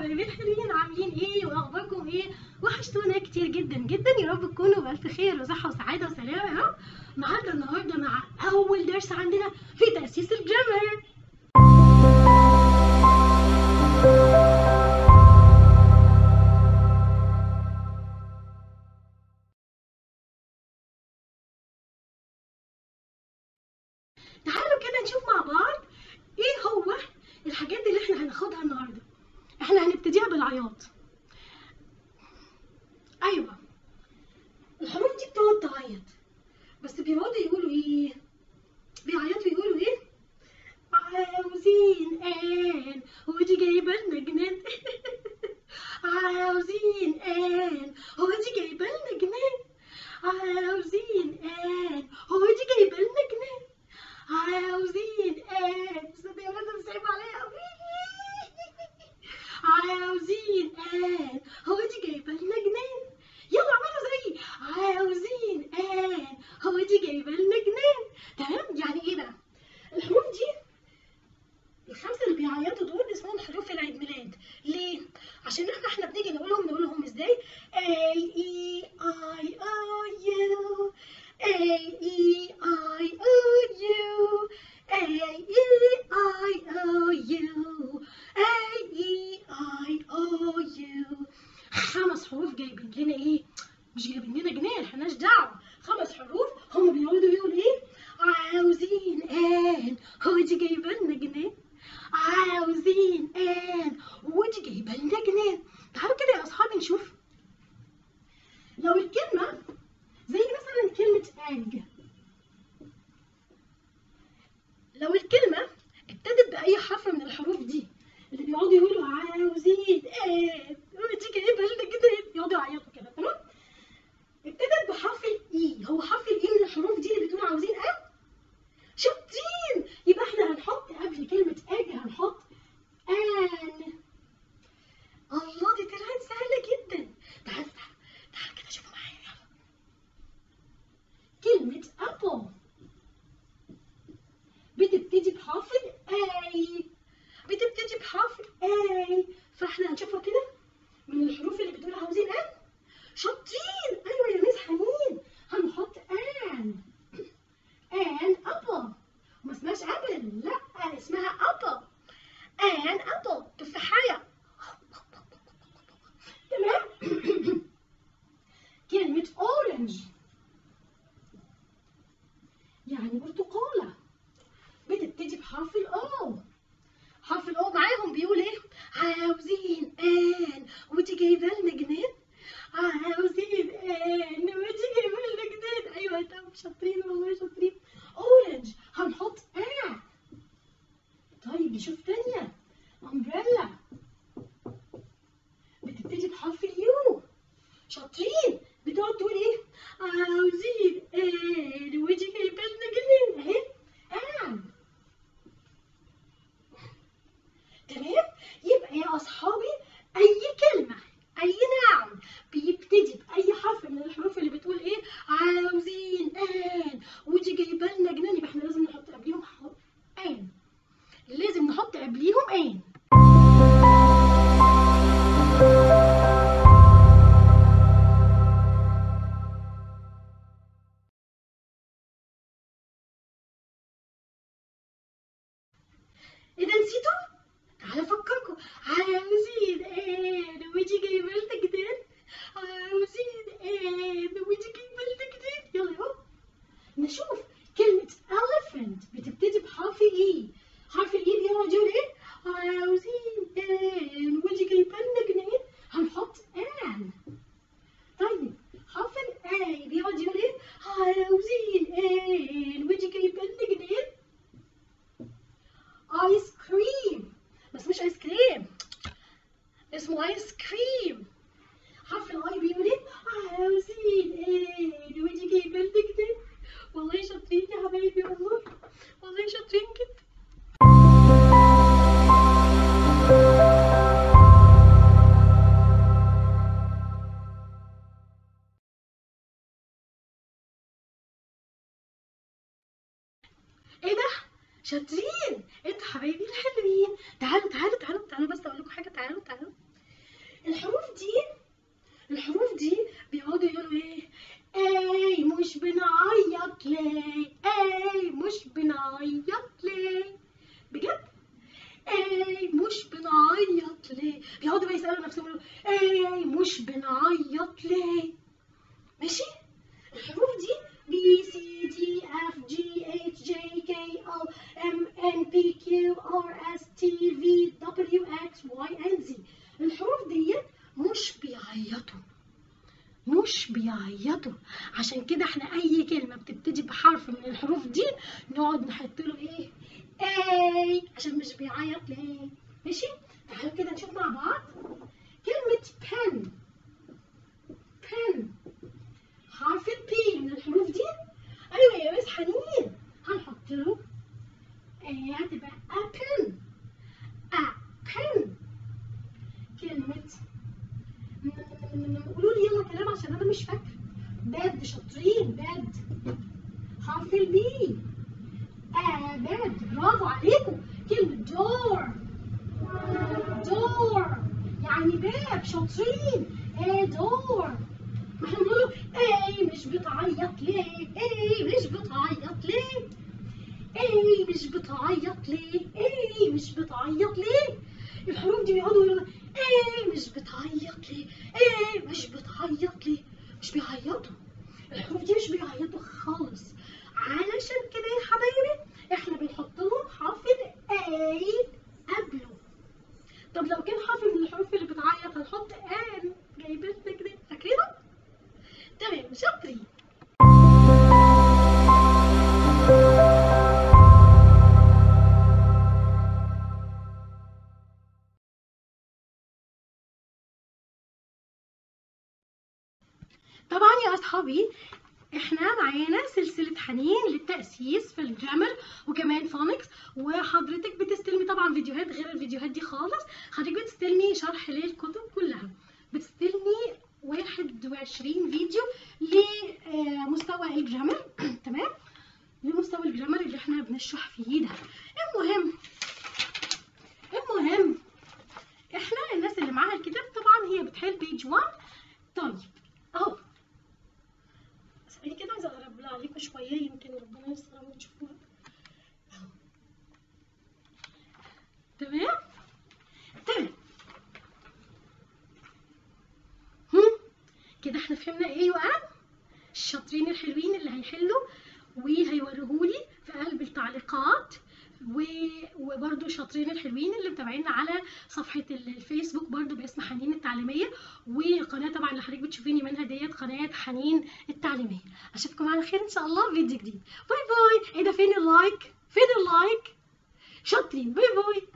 حبايبي الحلوين عاملين ايه واخباركم ايه وحشتونا كتير جدا جدا يا رب تكونوا بألف خير وصحة وسعادة وسلامة يا رب معانا النهارده مع أول درس عندنا في تأسيس الجرامر تعالوا كده نشوف مع بعض ايه هو الحاجات اللي احنا هناخدها النهارده احنا هنبتديها بالعياط ايوه الحروف دي بتقعد تعيط بس بيقعدوا يقولوا ايه بيعيطوا يقولوا ايه عاوزين ان ودي جايبه لنا جنان عاوزين ان ودي جايبه لنا جنان عاوزين ان ودي جايبه لنا جنان عاوزين ان بس يا ولاد انا صعب عليا قوي عاوزين ان هو دي جايبه لنا جنان يلا اعملوا زيي عاوزين ان هو دي جايبه لنا جنان تمام يعني ايه بقى الحروف دي الخمسه اللي بيعيطوا دول اسمهم حروف العيد ميلاد ليه عشان احنا احنا بنيجي نقولهم نقولهم ازاي A E I O U A E I O U A E I O U A E I O U خمس حروف جايبين لنا ايه مش جايبين لنا جنيه ملناش دعوه خمس حروف هم بيقعدوا يقولوا ايه عاوزين ان هو دي جايبه لنا جنيه عاوزين ان ودي جايبه لنا جنيه تعالوا كده يا اصحابي نشوف لو الكلمه زي مثلا كلمه اج لو الكلمه ابتدت باي حرف من الحروف دي اللي بيقعدوا يقولوا عاوزين ان ودي جايبه لنا جنيه يقعدوا يعيطوا كده تمام ابتدت بحرف الاي هو حرف الاي من الحروف دي اللي بتقول عاوزين ان شاطرين يبقى احنا هنحط قبل كلمة اج هنحط ان الله دي طلعت سهلة جدا تعال تعال تعال كده شوفوا معايا يلا كلمة ابل بتبتدي بحرف الاي بتبتدي بحرف الاي فاحنا هنشوفها كده من الحروف اللي بتقول عاوزين ان شاطرين ايوه يا ميس حنين هنحط ان ان ابل ما اسمهاش ابل لا اسمها ابل ان ابل تفاحية تمام كلمة اورنج يعني برتقالة بتبتدي بحرف الاو حرف الاو معاهم بيقول ايه عاوزين ان ودي جايبه لنا جنان عاوزين ان ودي جايبه لنا جنان ايوه طب شاطرين والله شاطرين اورنج هنحط ا طيب نشوف تانية امبريلا بتبتدي بحرف اليو شاطرين بتقعد تقول ايه عاوزين ان ودي جايبه لنا جنان اهي ان تمام يبقى يا اصحابي اي كلمه اي نعم بيبتدي باي حرف من الحروف اللي بتقول ايه عاوزين ان ودي جايبه لنا جنان يبقى احنا لازم نحط قبليهم حرف ان لازم نحط قبليهم ان ايه ده نسيتوا؟ تعالى افكركم عاوزين ان ودي جايبه لنا جداد عاوزين ان ودي جايبه لنا جداد يلا اهو نشوف كلمة elephant بتبتدي بحرف الاي حرف الاي بيقعد يقول ايه؟ عاوزين ان ودي جايبه لنا جنيه هنحط ان طيب حرف الاي بيقعد يقول ايه؟ عاوزين ان ودي جايبه لنا جنيه ايس كريم بس مش ايس كريم اسمه ايس كريم حرف الاي بيقول ايه عاوزين ايه ودي جايبه لنا كده والله شاطرين يا حبايبي والله والله شاطرين جدا ايه ده شاطرين انتوا حبايبي الحلوين تعالوا تعالوا تعالوا تعالوا بس اقول لكم حاجه تعالوا تعالوا الحروف دي الحروف دي بيقعدوا يقولوا ايه اي مش بنعيط ليه اي مش بنعيط ليه بجد اي مش بنعيط ليه بيقعدوا بقى يسألوا نفسهم يقولوا اي مش بنعيط ليه ماشي الحروف دي B C D F G H J K L M N P Q R S T V W X Y and Z الحروف ديت مش بيعيطوا مش بيعيطوا عشان كده احنا اي كلمه بتبتدي بحرف من الحروف دي نقعد نحط له ايه اي عشان مش بيعيط ليه ماشي تعالوا كده نشوف مع بعض كلمه pen pen حرف البي من الحروف دي ايوه يا مس حنين هنحط له ايه هتبقى a pen a pen كلمه قولوا لي يلا كلام عشان انا مش فاكره باد شاطرين باد حرف البي آه باد برافو عليكم كلمة دور دور يعني باب شاطرين ايه دور ما احنا بنقول له ايه مش بتعيط ليه ايه مش بتعيط ليه ايه مش بتعيط ليه ايه مش بتعيط ليه الحروف دي بيقعدوا يقولوا ايه مش بتعيط ليه ايه مش بتعيط ليه مش بيعيطوا الحروف دي مش بيعيطوا خالص علشان كده يا حبايبي احنا بنحط لهم حرف الاي قبله طب لو كان حرف من الحروف اللي بتعيط هنحط ان جايبين لك كده فاكرينه تمام شاطرين طبعا يا اصحابي احنا معانا سلسلة حنين للتأسيس في الجرامر وكمان فونكس وحضرتك بتستلمي طبعا فيديوهات غير الفيديوهات دي خالص حضرتك بتستلمي شرح للكتب كلها بتستلمي 21 فيديو لمستوى الجرامر تمام لمستوى الجرامر اللي احنا بنشرح فيه ده المهم المهم احنا الناس اللي معاها الكتاب طبعا هي بتحل بيج 1 طيب اهو ثواني كده عايزه اقرب لها عليكم شويه يمكن ربنا يستر وتشوفوها اهو تمام تمام هم كده احنا فهمنا ايه وقال الشاطرين الحلوين اللي هيحلوا وهيوريهولي في قلب التعليقات و... وبرده شاطرين الحلوين اللي متابعينا على صفحه الفيسبوك برده باسم حنين التعليميه والقناه طبعا اللي حضرتك بتشوفيني منها ديت قناه حنين التعليميه اشوفكم على خير ان شاء الله في فيديو جديد باي باي ايه ده فين اللايك فين اللايك شاطرين باي باي